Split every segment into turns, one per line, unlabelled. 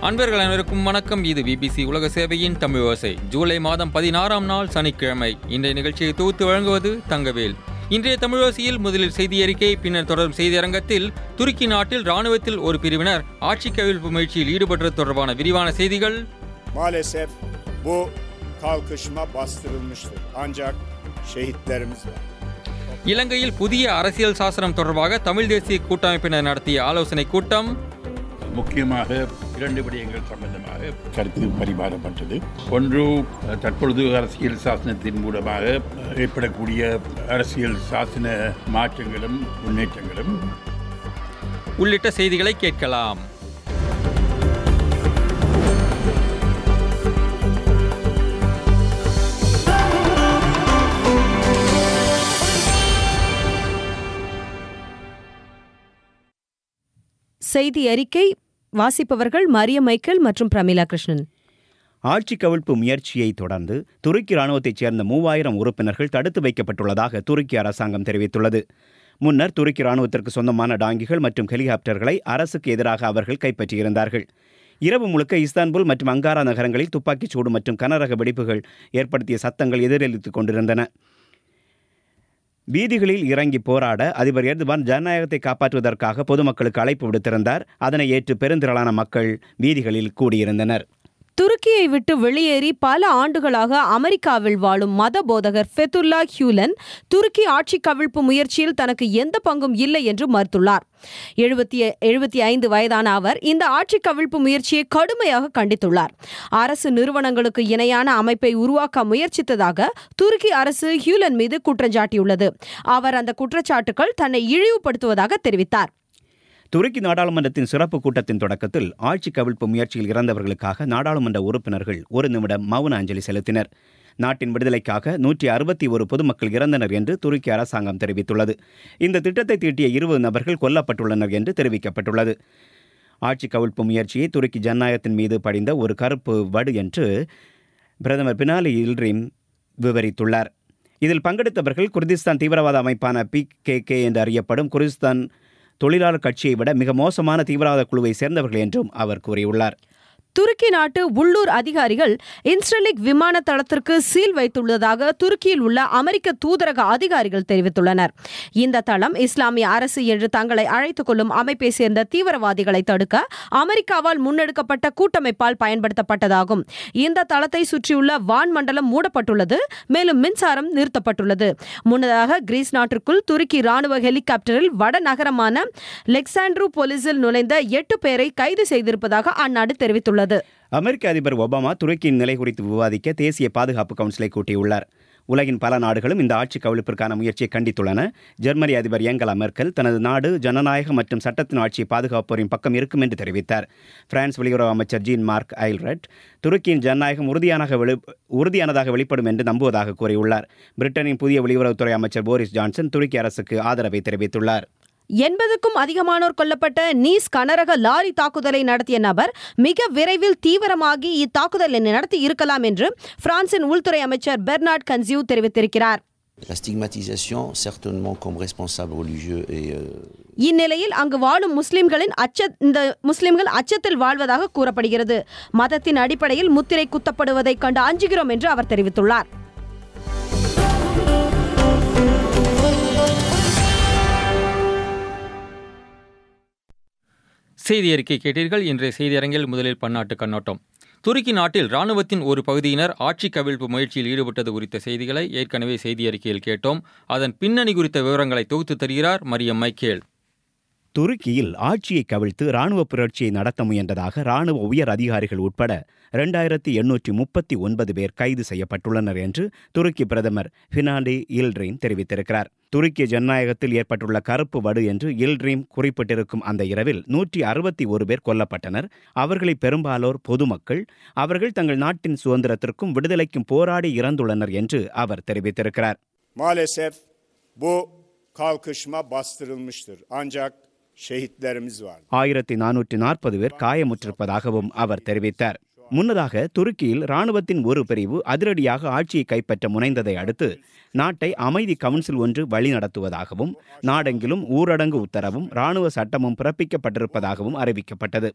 அன்பர்கள் அனைவருக்கும் வணக்கம் இது பிபிசி உலக சேவையின் தமிழ் ஓசை ஜூலை மாதம் பதினாறாம் நாள் சனிக்கிழமை இன்றைய நிகழ்ச்சியை தொகுத்து வழங்குவது தங்கவேல் இன்றைய தமிழோசையில் முதலில் செய்தி அறிக்கை பின்னர் தொடரும் செய்தியரங்கத்தில் துருக்கி நாட்டில் ராணுவத்தில் ஒரு பிரிவினர் ஆட்சி கவிழ்ப்பு முயற்சியில் ஈடுபட்டது தொடர்பான விரிவான செய்திகள்
Maalesef bu kalkışma bastırılmıştır. Ancak şehitlerimiz var.
இலங்கையில் புதிய அரசியல் சாசனம் தொடர்பாக தமிழ் தேசிய கூட்டமைப்பினர் நடத்திய ஆலோசனை கூட்டம்
முக்கியமாக இரண்டு விடயங்கள் சம்பந்தமாக கருத்து பரிமாறப்பட்டது ஒன்று தற்பொழுது அரசியல் சாசனத்தின் மூலமாக ஏற்படக்கூடிய அரசியல் சாசன மாற்றங்களும் முன்னேற்றங்களும்
உள்ளிட்ட செய்திகளை கேட்கலாம்
செய்தி அறிக்கை வாசிப்பவர்கள் மரிய மைக்கேல் மற்றும் பிரமிளா கிருஷ்ணன்
ஆட்சி கவிழ்ப்பு முயற்சியை தொடர்ந்து துருக்கி ராணுவத்தைச் சேர்ந்த மூவாயிரம் உறுப்பினர்கள் தடுத்து வைக்கப்பட்டுள்ளதாக துருக்கி அரசாங்கம் தெரிவித்துள்ளது முன்னர் துருக்கி ராணுவத்திற்கு சொந்தமான டாங்கிகள் மற்றும் ஹெலிகாப்டர்களை அரசுக்கு எதிராக அவர்கள் கைப்பற்றியிருந்தார்கள் இரவு முழுக்க இஸ்தான்புல் மற்றும் அங்காரா நகரங்களில் துப்பாக்கிச் சூடு மற்றும் கனரக வெடிப்புகள் ஏற்படுத்திய சத்தங்கள் எதிரொலித்துக் கொண்டிருந்தன வீதிகளில் இறங்கி போராட அதிபர் எர்துபான் ஜனநாயகத்தை காப்பாற்றுவதற்காக பொதுமக்களுக்கு அழைப்பு விடுத்திருந்தார் அதனை ஏற்று பெருந்திரளான மக்கள் வீதிகளில் கூடியிருந்தனர்
துருக்கியை விட்டு வெளியேறி பல ஆண்டுகளாக அமெரிக்காவில் வாழும் மத போதகர் ஃபெத்துல்லா ஹியூலன் துருக்கி ஆட்சி கவிழ்ப்பு முயற்சியில் தனக்கு எந்த பங்கும் இல்லை என்று மறுத்துள்ளார் எழுபத்தி எழுபத்தி ஐந்து வயதான அவர் இந்த ஆட்சி கவிழ்ப்பு முயற்சியை கடுமையாக கண்டித்துள்ளார் அரசு நிறுவனங்களுக்கு இணையான அமைப்பை உருவாக்க முயற்சித்ததாக துருக்கி அரசு ஹியூலன் மீது குற்றஞ்சாட்டியுள்ளது அவர் அந்த குற்றச்சாட்டுகள் தன்னை இழிவுபடுத்துவதாக தெரிவித்தார்
துருக்கி நாடாளுமன்றத்தின் சிறப்பு கூட்டத்தின் தொடக்கத்தில் ஆட்சி கவிழ்ப்பு முயற்சியில் இறந்தவர்களுக்காக நாடாளுமன்ற உறுப்பினர்கள் ஒரு நிமிடம் மௌன அஞ்சலி செலுத்தினர் நாட்டின் விடுதலைக்காக நூற்றி அறுபத்தி ஒரு பொதுமக்கள் இறந்தனர் என்று துருக்கி அரசாங்கம் தெரிவித்துள்ளது இந்த திட்டத்தை தீட்டிய இருபது நபர்கள் கொல்லப்பட்டுள்ளனர் என்று தெரிவிக்கப்பட்டுள்ளது ஆட்சி கவிழ்ப்பு முயற்சியை துருக்கி ஜனநாயகத்தின் மீது படிந்த ஒரு கருப்பு வடு என்று பிரதமர் பினாலி இல்ரிம் விவரித்துள்ளார் இதில் பங்கெடுத்தவர்கள் குர்திஸ்தான் தீவிரவாத அமைப்பான பி கே என்று அறியப்படும் குர்திஸ்தான் தொழிலாளர் கட்சியை விட மிக மோசமான தீவிரவாத குழுவை சேர்ந்தவர்கள் என்றும் அவர் கூறியுள்ளார்
துருக்கி நாட்டு உள்ளூர் அதிகாரிகள் இன்ஸ்டலிக் விமான தளத்திற்கு சீல் வைத்துள்ளதாக துருக்கியில் உள்ள அமெரிக்க தூதரக அதிகாரிகள் தெரிவித்துள்ளனர் இந்த தளம் இஸ்லாமிய அரசு என்று தங்களை அழைத்துக் கொள்ளும் அமைப்பை சேர்ந்த தீவிரவாதிகளை தடுக்க அமெரிக்காவால் முன்னெடுக்கப்பட்ட கூட்டமைப்பால் பயன்படுத்தப்பட்டதாகும் இந்த தளத்தை சுற்றியுள்ள வான்மண்டலம் மூடப்பட்டுள்ளது மேலும் மின்சாரம் நிறுத்தப்பட்டுள்ளது முன்னதாக கிரீஸ் நாட்டிற்குள் துருக்கி ராணுவ ஹெலிகாப்டரில் வடநகரமான லெக்சாண்ட்ரூ போலீஸில் நுழைந்த எட்டு பேரை கைது செய்திருப்பதாக அந்நாடு தெரிவித்துள்ளது
அமெரிக்க அதிபர் ஒபாமா துருக்கியின் நிலை குறித்து விவாதிக்க தேசிய பாதுகாப்பு கவுன்சிலை கூட்டியுள்ளார் உலகின் பல நாடுகளும் இந்த ஆட்சி கவிழ்ப்பிற்கான முயற்சியை கண்டித்துள்ளன ஜெர்மனி அதிபர் ஏங்கலா மெர்க்கல் தனது நாடு ஜனநாயக மற்றும் சட்டத்தின் ஆட்சியை பாதுகாப்போரின் பக்கம் இருக்கும் என்று தெரிவித்தார் பிரான்ஸ் வெளியுறவு அமைச்சர் ஜீன் மார்க் ஐல்ரெட் துருக்கியின் ஜனநாயகம் உறுதியானதாக வெளி உறுதியானதாக வெளிப்படும் என்று நம்புவதாக கூறியுள்ளார் பிரிட்டனின் புதிய வெளியுறவுத்துறை அமைச்சர் போரிஸ் ஜான்சன் துருக்கி அரசுக்கு ஆதரவை தெரிவித்துள்ளார்
எண்பதுக்கும் அதிகமானோர் கொல்லப்பட்ட நீஸ் கனரக லாரி தாக்குதலை நடத்திய நபர் மிக விரைவில் தீவிரமாகி இத்தாக்குதலை நடத்தி இருக்கலாம் என்று பிரான்சின் உள்துறை அமைச்சர் பெர்னார்ட் கன்சியூ தெரிவித்திருக்கிறார்
La stigmatisation, certainement comme responsable religieux et euh,
இந்நிலையில் அங்கு வாழும் முஸ்லிம்களின் அச்ச இந்த முஸ்லிம்கள் அச்சத்தில் வாழ்வதாக கூறப்படுகிறது மதத்தின் அடிப்படையில் முத்திரை குத்தப்படுவதைக் கண்டு அஞ்சுகிறோம் என்று அவர் தெரிவித்துள்ளார்
செய்தி அறிக்கை கேட்டீர்கள் இன்றைய செய்தியரங்கில் முதலில் பன்னாட்டு கண்ணோட்டம் துருக்கி நாட்டில் ராணுவத்தின் ஒரு பகுதியினர் ஆட்சி கவிழ்ப்பு முயற்சியில் ஈடுபட்டது குறித்த செய்திகளை ஏற்கனவே செய்தி அறிக்கையில் கேட்டோம் அதன் பின்னணி குறித்த விவரங்களை தொகுத்து தருகிறார் மரியம் மைக்கேல்
துருக்கியில் ஆட்சியை கவிழ்த்து ராணுவ புரட்சியை நடத்த முயன்றதாக ராணுவ உயர் அதிகாரிகள் உட்பட இரண்டாயிரத்தி எண்ணூற்றி முப்பத்தி ஒன்பது பேர் கைது செய்யப்பட்டுள்ளனர் என்று துருக்கி பிரதமர் ஃபினாண்டி இல்ட்ரீம் தெரிவித்திருக்கிறார் துருக்கிய ஜனநாயகத்தில் ஏற்பட்டுள்ள கருப்பு வடு என்று இல்ட்ரீம் குறிப்பிட்டிருக்கும் அந்த இரவில் நூற்றி அறுபத்தி ஒரு பேர் கொல்லப்பட்டனர் அவர்களை பெரும்பாலோர் பொதுமக்கள் அவர்கள் தங்கள் நாட்டின் சுதந்திரத்திற்கும் விடுதலைக்கும் போராடி இறந்துள்ளனர் என்று அவர் தெரிவித்திருக்கிறார்
Maalesef bu kalkışma bastırılmıştır. Ancak şehitlerimiz var.
ஆயிரத்தி நானூற்றி நாற்பது பேர் காயமுற்றிருப்பதாகவும் அவர் தெரிவித்தார் முன்னதாக துருக்கியில் ராணுவத்தின் ஒரு பிரிவு அதிரடியாக ஆட்சியை கைப்பற்ற முனைந்ததை அடுத்து நாட்டை அமைதி கவுன்சில் ஒன்று வழிநடத்துவதாகவும் நாடெங்கிலும் ஊரடங்கு உத்தரவும் ராணுவ சட்டமும் பிறப்பிக்கப்பட்டிருப்பதாகவும் அறிவிக்கப்பட்டது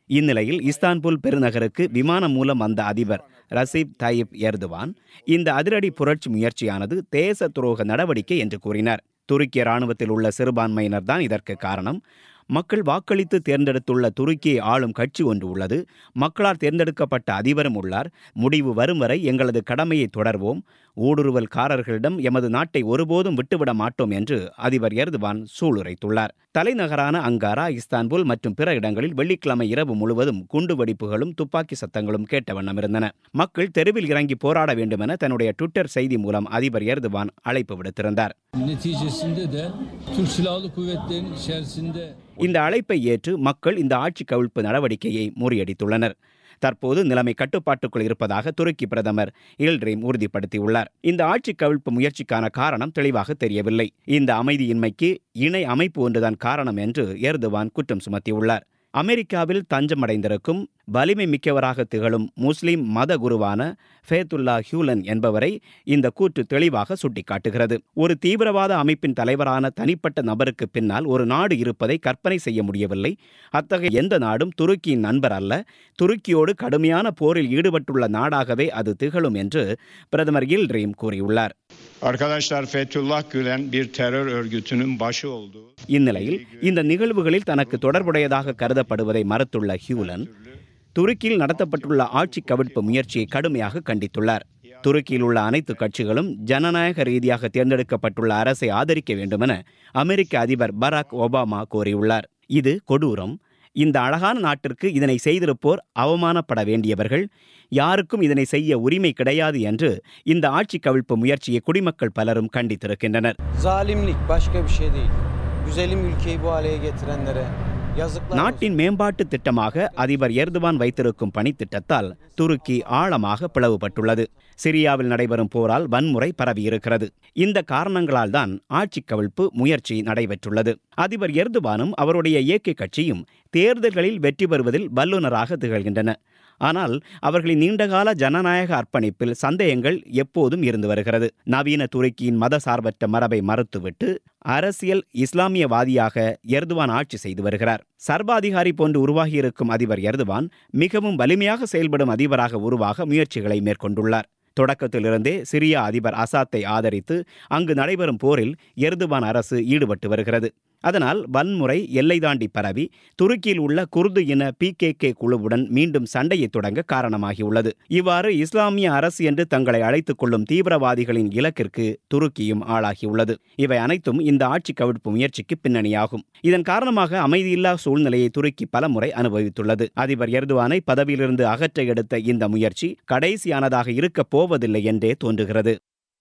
இந்நிலையில் இஸ்தான்புல் பெருநகருக்கு விமானம் மூலம் வந்த அதிபர் ரசீப் தாயிப் எர்துவான் இந்த அதிரடி புரட்சி முயற்சியானது தேச துரோக நடவடிக்கை என்று கூறினார் துருக்கிய ராணுவத்தில் உள்ள சிறுபான்மையினர் தான் இதற்கு காரணம் மக்கள் வாக்களித்து தேர்ந்தெடுத்துள்ள துருக்கியை ஆளும் கட்சி ஒன்று உள்ளது மக்களால் தேர்ந்தெடுக்கப்பட்ட அதிபரும் உள்ளார் முடிவு வரும் வரை எங்களது கடமையை தொடர்வோம் ஊடுருவல்காரர்களிடம் எமது நாட்டை ஒருபோதும் விட்டுவிட மாட்டோம் என்று அதிபர் எர்துவான் சூளுரைத்துள்ளார் தலைநகரான அங்காரா இஸ்தான்புல் மற்றும் பிற இடங்களில் வெள்ளிக்கிழமை இரவு முழுவதும் குண்டுவெடிப்புகளும் துப்பாக்கி சத்தங்களும் கேட்ட வண்ணம் இருந்தன மக்கள் தெருவில் இறங்கி போராட வேண்டுமென தன்னுடைய ட்விட்டர் செய்தி மூலம் அதிபர் எர்துவான் அழைப்பு விடுத்திருந்தார்
Neticesinde de Türk Silahlı Kuvvetleri'nin içerisinde
இந்த அழைப்பை ஏற்று மக்கள் இந்த ஆட்சி கவிழ்ப்பு நடவடிக்கையை முறியடித்துள்ளனர் தற்போது நிலைமை கட்டுப்பாட்டுக்குள் இருப்பதாக துருக்கி பிரதமர் இல்ட்ரீம் உறுதிப்படுத்தியுள்ளார் இந்த ஆட்சி கவிழ்ப்பு முயற்சிக்கான காரணம் தெளிவாக தெரியவில்லை இந்த அமைதியின்மைக்கு இணை அமைப்பு ஒன்றுதான் காரணம் என்று எர்துவான் குற்றம் சுமத்தியுள்ளார் அமெரிக்காவில் தஞ்சமடைந்திருக்கும் வலிமை மிக்கவராக திகழும் முஸ்லிம் மத குருவான ஃபேத்துல்லா ஹியூலன் என்பவரை இந்த கூற்று தெளிவாக சுட்டிக்காட்டுகிறது ஒரு தீவிரவாத அமைப்பின் தலைவரான தனிப்பட்ட நபருக்கு பின்னால் ஒரு நாடு இருப்பதை கற்பனை செய்ய முடியவில்லை அத்தகைய எந்த நாடும் துருக்கியின் நண்பர் அல்ல துருக்கியோடு கடுமையான போரில் ஈடுபட்டுள்ள நாடாகவே அது திகழும் என்று பிரதமர் இல்ட்ரீம் கூறியுள்ளார்
Arkadaşlar Fethullah Gülen bir terör örgütünün başı olduğu
இந்நிலையில் இந்த நிகழ்வுகளில் தனக்கு தொடர்புடையதாக கருதப்படுவதை மறுத்துள்ள ஹியூலன் துருக்கியில் நடத்தப்பட்டுள்ள ஆட்சி கவிழ்ப்பு முயற்சியை கடுமையாக கண்டித்துள்ளார் துருக்கியில் உள்ள அனைத்து கட்சிகளும் ஜனநாயக ரீதியாக தேர்ந்தெடுக்கப்பட்டுள்ள அரசை ஆதரிக்க வேண்டுமென அமெரிக்க அதிபர் பராக் ஒபாமா கோரியுள்ளார் இது கொடூரம் இந்த அழகான நாட்டிற்கு இதனை செய்திருப்போர் அவமானப்பட வேண்டியவர்கள் யாருக்கும் இதனை செய்ய உரிமை கிடையாது என்று இந்த ஆட்சி கவிழ்ப்பு முயற்சியை குடிமக்கள் பலரும் கண்டித்திருக்கின்றனர்
Zalimlik başka bir şey değil. Güzelim ülkeyi bu hale getirenlere yazıklar olsun.
நாட்டின் மேம்பாட்டு திட்டமாக அதிபர் எர்துவான் வைத்திருக்கும் பணித்திட்டத்தால் துருக்கி ஆழமாக பிளவுபட்டுள்ளது சிரியாவில் நடைபெறும் போரால் வன்முறை பரவியிருக்கிறது இந்த காரணங்களால் தான் ஆட்சி கவிழ்ப்பு முயற்சி நடைபெற்றுள்ளது அதிபர் எர்துவானும் அவருடைய இயக்க கட்சியும் தேர்தல்களில் வெற்றி பெறுவதில் வல்லுநராக திகழ்கின்றன ஆனால் அவர்களின் நீண்டகால ஜனநாயக அர்ப்பணிப்பில் சந்தேகங்கள் எப்போதும் இருந்து வருகிறது நவீன துருக்கியின் மதசார்பற்ற மரபை மறுத்துவிட்டு அரசியல் இஸ்லாமியவாதியாக எர்துவான் ஆட்சி செய்து வருகிறார் சர்வாதிகாரி போன்று உருவாகியிருக்கும் அதிபர் எர்துவான் மிகவும் வலிமையாக செயல்படும் அதிபராக உருவாக முயற்சிகளை மேற்கொண்டுள்ளார் தொடக்கத்திலிருந்தே சிரியா அதிபர் அசாத்தை ஆதரித்து அங்கு நடைபெறும் போரில் எர்துவான் அரசு ஈடுபட்டு வருகிறது அதனால் வன்முறை எல்லை தாண்டி பரவி துருக்கியில் உள்ள குர்து இன பிகேகே குழுவுடன் மீண்டும் சண்டையை தொடங்க காரணமாகியுள்ளது இவ்வாறு இஸ்லாமிய அரசு என்று தங்களை அழைத்துக் கொள்ளும் தீவிரவாதிகளின் இலக்கிற்கு துருக்கியும் ஆளாகியுள்ளது இவை அனைத்தும் இந்த ஆட்சி கவிழ்ப்பு முயற்சிக்கு பின்னணியாகும் இதன் காரணமாக அமைதியில்லா சூழ்நிலையை துருக்கி பலமுறை அனுபவித்துள்ளது அதிபர் எர்துவானை பதவியிலிருந்து அகற்ற எடுத்த இந்த முயற்சி கடைசியானதாக இருக்கப் போவதில்லை என்றே தோன்றுகிறது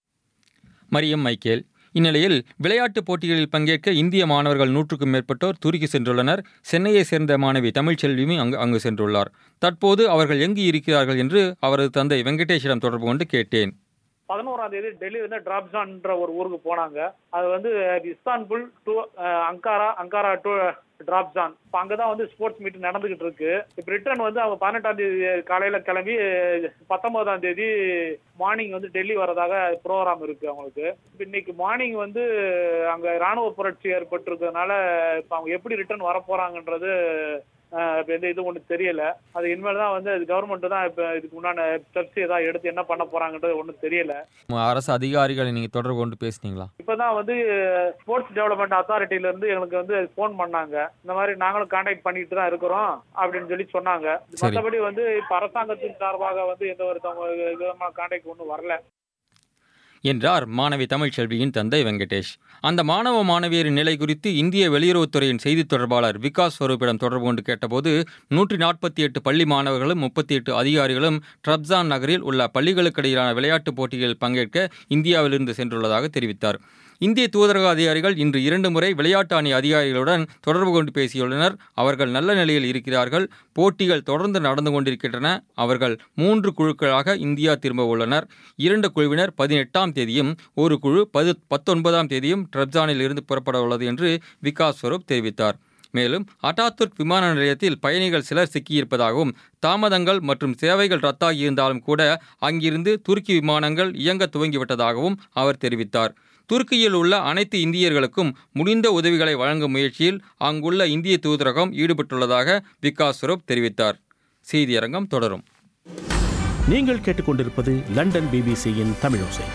மரியம் மைக்கேல் இந்நிலையில் விளையாட்டுப் போட்டிகளில் பங்கேற்க இந்திய மாணவர்கள் நூற்றுக்கும் மேற்பட்டோர் துருக்கி சென்றுள்ளனர் சென்னையை சேர்ந்த மாணவி தமிழ்ச்செல்வியும் அங்கு அங்கு சென்றுள்ளார் தற்போது அவர்கள் எங்கு இருக்கிறார்கள் என்று அவரது தந்தை வெங்கடேஷிடம் தொடர்பு கொண்டு கேட்டேன்
பதினோராம் தேதி டெல்லி வந்து டிராப்ஸான்ற ஒரு ஊருக்கு போனாங்க அது வந்து Istanbul to Ankara Ankara to Trabzon இப்போ அங்கே தான் வந்து ஸ்போர்ட்ஸ் மீட் நடந்துகிட்டு இருக்கு இப்போ ரிட்டர்ன் வந்து அவங்க பதினெட்டாம் தேதி காலையில கிளம்பி பத்தொன்பதாம் தேதி மார்னிங் வந்து டெல்லி வரதாக ப்ரோக்ராம் இருக்கு அவங்களுக்கு இப்போ இன்னைக்கு மார்னிங் வந்து அங்கே ராணுவ புரட்சி ஏற்பட்டிருக்கிறதுனால இப்போ அவங்க எப்படி ரிட்டர்ன் வர போறாங்கன்றது அஹ், இப்ப எந்த இது ஒன்றும் தெரியல அது இனிமேல் தான் வந்து கவர்மெண்ட் தான் இப்போ இதுக்கு முன்னாடி ஸ்டெப்ஸ் ஏதாவது எடுத்து என்ன பண்ண போறாங்கன்றது ஒன்றும் தெரியல
அரசு அதிகாரிகளை நீங்கள் தொடர்பு கொண்டு பேசுனீங்களா
இப்பதான் வந்து ஸ்போர்ட்ஸ் டெவலப்மெண்ட் அத்தாரிட்டில இருந்து எங்களுக்கு வந்து ஃபோன் பண்ணாங்க இந்த மாதிரி நாங்களும் கான்டாக்ட் பண்ணிட்டு தான் இருக்கிறோம் அப்படின்னு சொல்லி சொன்னாங்க
சரி.
மற்றபடி வந்து இப்ப அரசாங்கத்தின் சார்பாக வந்து எந்த ஒரு தவ- விதமான கான்டாக்ட் ஒன்றும் வரல
என்றார் மாணவி தமிழ்ச்செல்வியின் தந்தை வெங்கடேஷ் அந்த மாணவ மாணவியரின் நிலை குறித்து இந்திய வெளியுறவுத்துறையின் செய்தித் தொடர்பாளர் விகாஸ் ஸ்வரூப்பிடம் தொடர்பு கொண்டு கேட்டபோது நூற்றி நாற்பத்தி எட்டு பள்ளி மாணவர்களும் முப்பத்தி எட்டு அதிகாரிகளும் ட்ரப்சான் நகரில் உள்ள பள்ளிகளுக்கிடையிலான விளையாட்டுப் போட்டிகளில் பங்கேற்க இந்தியாவிலிருந்து சென்றுள்ளதாக தெரிவித்தார் இந்திய தூதரக அதிகாரிகள் இன்று இரண்டு முறை விளையாட்டு அணி அதிகாரிகளுடன் தொடர்பு கொண்டு பேசியுள்ளனர் அவர்கள் நல்ல நிலையில் இருக்கிறார்கள் போட்டிகள் தொடர்ந்து நடந்து கொண்டிருக்கின்றன அவர்கள் மூன்று குழுக்களாக இந்தியா திரும்ப உள்ளனர் இரண்டு குழுவினர் பதினெட்டாம் தேதியும் ஒரு குழு பது பத்தொன்பதாம் தேதியும் ட்ரப்ஜானில் இருந்து புறப்பட உள்ளது என்று விகாஸ் ஸ்வரூப் தெரிவித்தார் மேலும் அட்டாதுர்க் விமான நிலையத்தில் பயணிகள் சிலர் சிக்கியிருப்பதாகவும் தாமதங்கள் மற்றும் சேவைகள் ரத்தாகியிருந்தாலும் கூட அங்கிருந்து துருக்கி விமானங்கள் இயங்க துவங்கிவிட்டதாகவும் அவர் தெரிவித்தார் துருக்கியில் உள்ள அனைத்து இந்தியர்களுக்கும் முடிந்த உதவிகளை வழங்கும் முயற்சியில் அங்குள்ள இந்திய தூதரகம் ஈடுபட்டுள்ளதாக விகாஸ் ஸ்வரூப் தெரிவித்தார் செய்தியரங்கம் தொடரும்
நீங்கள் கேட்டுக்கொண்டிருப்பது லண்டன் பிபிசியின் தமிழோசை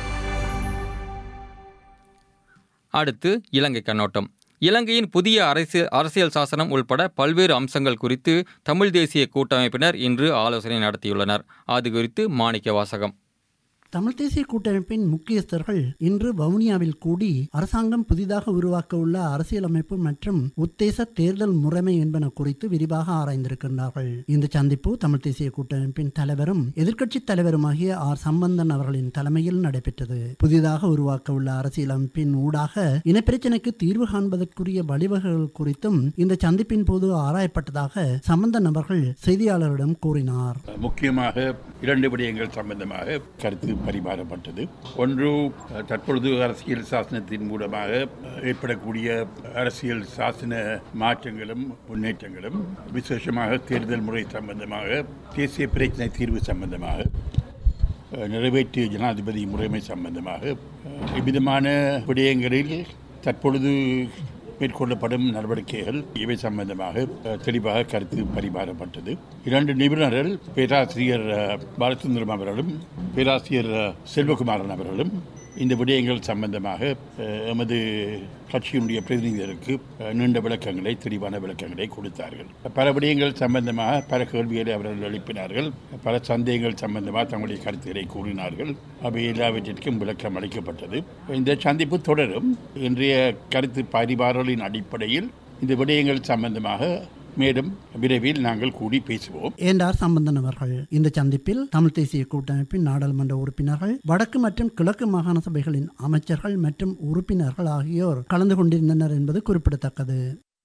அடுத்து இலங்கை கண்ணோட்டம் இலங்கையின் புதிய அரசியல் அரசியல் சாசனம் உள்பட பல்வேறு அம்சங்கள் குறித்து தமிழ் தேசிய கூட்டமைப்பினர் இன்று ஆலோசனை நடத்தியுள்ளனர் அது குறித்து மாணிக்க வாசகம்
தமிழ் தேசிய கூட்டமைப்பின் முக்கியஸ்தர்கள் இன்று வவுனியாவில் கூடி அரசாங்கம் புதிதாக உருவாக்க உள்ள அரசியலமைப்பு மற்றும் உத்தேச தேர்தல் முறைமை என்பன குறித்து விரிவாக ஆராய்ந்திருக்கின்றார்கள் இந்த சந்திப்பு தமிழ் தேசிய கூட்டமைப்பின் தலைவரும் எதிர்க்கட்சி தலைவருமாகிய ஆர் சம்பந்தன் அவர்களின் தலைமையில் நடைபெற்றது புதிதாக உருவாக்க உள்ள அரசியலமைப்பின் ஊடாக இனப்பிரச்சினைக்கு தீர்வு காண்பதற்குரிய வழிவகைகள் குறித்தும் இந்த சந்திப்பின் போது ஆராயப்பட்டதாக சம்பந்தன் அவர்கள் செய்தியாளரிடம் கூறினார்
முக்கியமாக இரண்டு விடயங்கள் சம்பந்தமாக கருத்து பரிமாறப்பட்டது ஒன்று தற்பொழுது அரசியல் சாசனத்தின் மூலமாக ஏற்படக்கூடிய அரசியல் சாசன மாற்றங்களும் முன்னேற்றங்களும் விசேஷமாக தேர்தல் முறை சம்பந்தமாக தேசிய பிரச்சனை தீர்வு சம்பந்தமாக நிறைவேற்றிய ஜனாதிபதி முறைமை சம்பந்தமாக இவ்விதமான விடயங்களில் தற்பொழுது மேற்கொள்ளப்படும் நடவடிக்கைகள் இவை சம்பந்தமாக தெளிவாக கருத்து பரிமாறப்பட்டது இரண்டு நிபுணர்கள் பேராசிரியர் பாலசுந்தரம் அவர்களும் பேராசிரியர் செல்வகுமாரன் அவர்களும் இந்த விடயங்கள் சம்பந்தமாக எமது கட்சியினுடைய பிரதிநிதிகளுக்கு நீண்ட விளக்கங்களை தெளிவான விளக்கங்களை கொடுத்தார்கள் பல விடயங்கள் சம்பந்தமாக பல கேள்விகளை அவர்கள் எழுப்பினார்கள் பல சந்தேகங்கள் சம்பந்தமாக தங்களுடைய கருத்துக்களை கூறினார்கள் அவை எல்லாவற்றிற்கும் விளக்கம் அளிக்கப்பட்டது இந்த சந்திப்பு தொடரும் இன்றைய கருத்து பரிமாறலின் அடிப்படையில் இந்த விடயங்கள் சம்பந்தமாக மேலும் விரைவில் நாங்கள் கூடி பேசுவோம்
என்றார் சம்பந்தன் அவர்கள் இந்த சந்திப்பில் தமிழ் தேசிய கூட்டமைப்பின் நாடாளுமன்ற உறுப்பினர்கள் வடக்கு மற்றும் கிழக்கு மாகாண சபைகளின் அமைச்சர்கள் மற்றும் உறுப்பினர்கள் ஆகியோர் கலந்து கொண்டிருந்தனர் என்பது குறிப்பிடத்தக்கது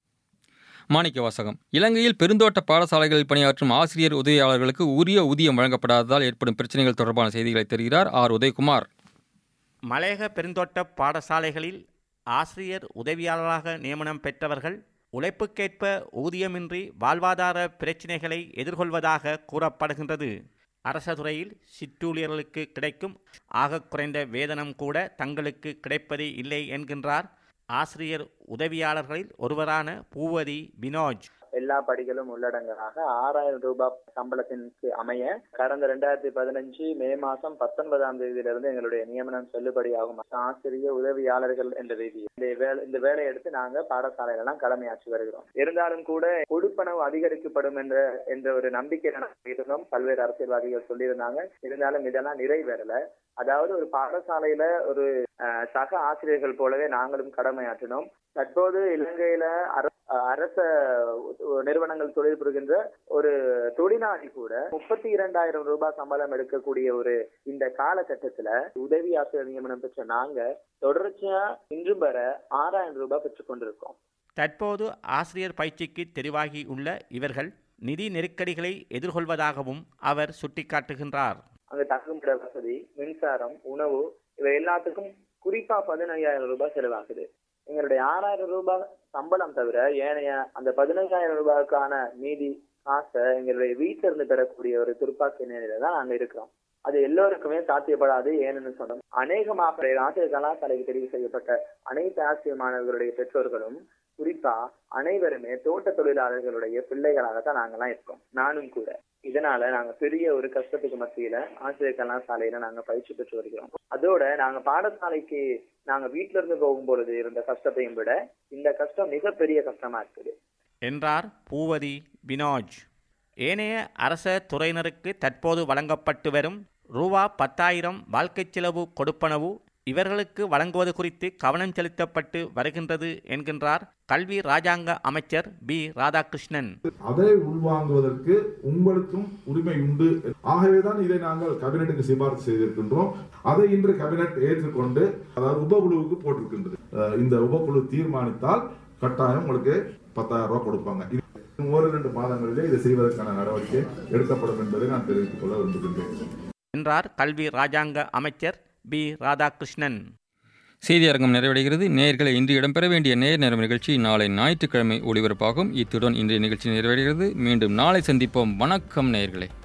மாணிக்க வாசகம் இலங்கையில் பெருந்தோட்ட பாடசாலைகளில் பணியாற்றும் ஆசிரியர் உதவியாளர்களுக்கு உரிய ஊதியம் வழங்கப்படாததால் ஏற்படும் பிரச்சனைகள் தொடர்பான செய்திகளை தெரிகிறார் ஆர் உதயகுமார்
மலையக பெருந்தோட்ட பாடசாலைகளில் ஆசிரியர் உதவியாளராக நியமனம் பெற்றவர்கள் உழைப்புக்கேற்ப ஊதியமின்றி வாழ்வாதார பிரச்சினைகளை எதிர்கொள்வதாக கூறப்படுகின்றது அரச துறையில் சிற்றூழியர்களுக்கு கிடைக்கும் ஆக குறைந்த வேதனம் கூட தங்களுக்கு கிடைப்பதே இல்லை என்கின்றார் ஆசிரியர் உதவியாளர்களில் ஒருவரான பூவதி வினோஜ்
எல்லா படிகளும் உள்ளடங்கலாக ஆறாயிரம் ரூபாய் சம்பளத்திற்கு அமைய கடந்த ரெண்டாயிரத்தி பதினஞ்சு மே மாசம் பத்தொன்பதாம் தேதியிலிருந்து எங்களுடைய நியமனம் செல்லுபடியாகும் ஆசிரியர் உதவியாளர்கள் என்ற ரீதியில் இந்த வேலை இந்த வேலையை எடுத்து நாங்க பாடசாலையில எல்லாம் கடமையாற்றி வருகிறோம் இருந்தாலும் கூட கொடுப்பனவு அதிகரிக்கப்படும் என்ற என்ற ஒரு நம்பிக்கை இருந்தோம் பல்வேறு அரசியல்வாதிகள் சொல்லியிருந்தாங்க இருந்தாலும் இதெல்லாம் நிறைவேறல அதாவது ஒரு பாடசாலையில ஒரு சக ஆசிரியர்கள் போலவே நாங்களும் கடமையாற்றினோம் தற்போது இலங்கையில அரச நிறுவனங்கள் தொழில் புரிகின்ற ஒரு தொழிலாளி கூட முப்பத்தி இரண்டாயிரம் ரூபாய் சம்பளம் எடுக்கக்கூடிய ஒரு இந்த காலகட்டத்துல உதவி ஆசிரியர் நியமனம் பெற்ற நாங்க தொடர்ச்சியா இன்றும் வர ஆறாயிரம் ரூபாய் பெற்றுக் கொண்டிருக்கோம்
தற்போது ஆசிரியர் பயிற்சிக்கு தெரிவாகி உள்ள இவர்கள் நிதி நெருக்கடிகளை எதிர்கொள்வதாகவும் அவர் சுட்டிக்காட்டுகின்றார்
அங்க தங்குமிட வசதி மின்சாரம் உணவு இவை எல்லாத்துக்கும் குறிப்பா பதினையாயிரம் ரூபாய் செலவாகுது எங்களுடைய ஆறாயிரம் ரூபாய் சம்பளம் தவிர ஏனைய அந்த பதினைஞ்சாயிரம் ரூபாய்க்கான மீதி காசை எங்களுடைய வீட்டில இருந்து பெறக்கூடிய ஒரு துருப்பாக்கி நிலையில தான் நாங்க இருக்கிறோம் அது எல்லோருக்குமே சாத்தியப்படாது ஏன்னு சொன்னோம் அநேகமாக ஆசிரியர் கலாசாலைக்கு தெரிவு செய்யப்பட்ட அனைத்து ஆசிரியர் மாணவர்களுடைய பெற்றோர்களும் குறிப்பா அனைவருமே தோட்ட தொழிலாளர்களுடைய பிள்ளைகளாகத்தான் நாங்கெல்லாம் இருக்கோம் நானும் கூட இதனால நாங்க பெரிய ஒரு கஷ்டத்துக்கு மத்தியில ஆசிரியர் கலாசாலையில நாங்க பயிற்சி பெற்று வருகிறோம் அதோட நாங்க பாடசாலைக்கு நாங்க வீட்டுல இருந்து போகும் பொழுது இருந்த கஷ்டத்தையும் விட இந்த கஷ்டம் மிகப்பெரிய கஷ்டமா இருக்குது
என்றார் பூவதி வினோஜ் ஏனைய அரச துறையினருக்கு தற்போது வழங்கப்பட்டு வரும் ரூபா பத்தாயிரம் வாழ்க்கை செலவு கொடுப்பனவு இவர்களுக்கு வழங்குவது குறித்து கவனம் செலுத்தப்பட்டு வருகின்றது என்கின்றார் கல்வி ராஜாங்க அமைச்சர் பி ராதாகிருஷ்ணன்
அதை உள்வாங்குவதற்கு உங்களுக்கும் உரிமை உண்டு ஆகவேதான் இதை நாங்கள் கேபினெட்டுக்கு சிபாரிசு செய்திருக்கின்றோம் அதை இன்று கேபினெட் ஏற்றுக்கொண்டு அதாவது உபகுழுவுக்கு போட்டிருக்கின்றது இந்த உபகுழு தீர்மானித்தால் கட்டாயம் உங்களுக்கு பத்தாயிரம் ரூபாய் கொடுப்பாங்க ஒரு இரண்டு மாதங்களிலே இதை செய்வதற்கான நடவடிக்கை எடுக்கப்படும் என்பதை நான் தெரிவித்துக் கொள்ள விரும்புகின்றேன்
என்றார் கல்வி ராஜாங்க அமைச்சர் பி ராதாகிருஷ்ணன்
செய்தியரங்கம் நிறைவடைகிறது நேர்களை இன்று இடம்பெற வேண்டிய நேர் நேரம் நிகழ்ச்சி நாளை ஞாயிற்றுக்கிழமை ஒளிபரப்பாகும் இத்துடன் இன்றைய நிகழ்ச்சி நிறைவடைகிறது மீண்டும் நாளை சந்திப்போம் வணக்கம் நேயர்களே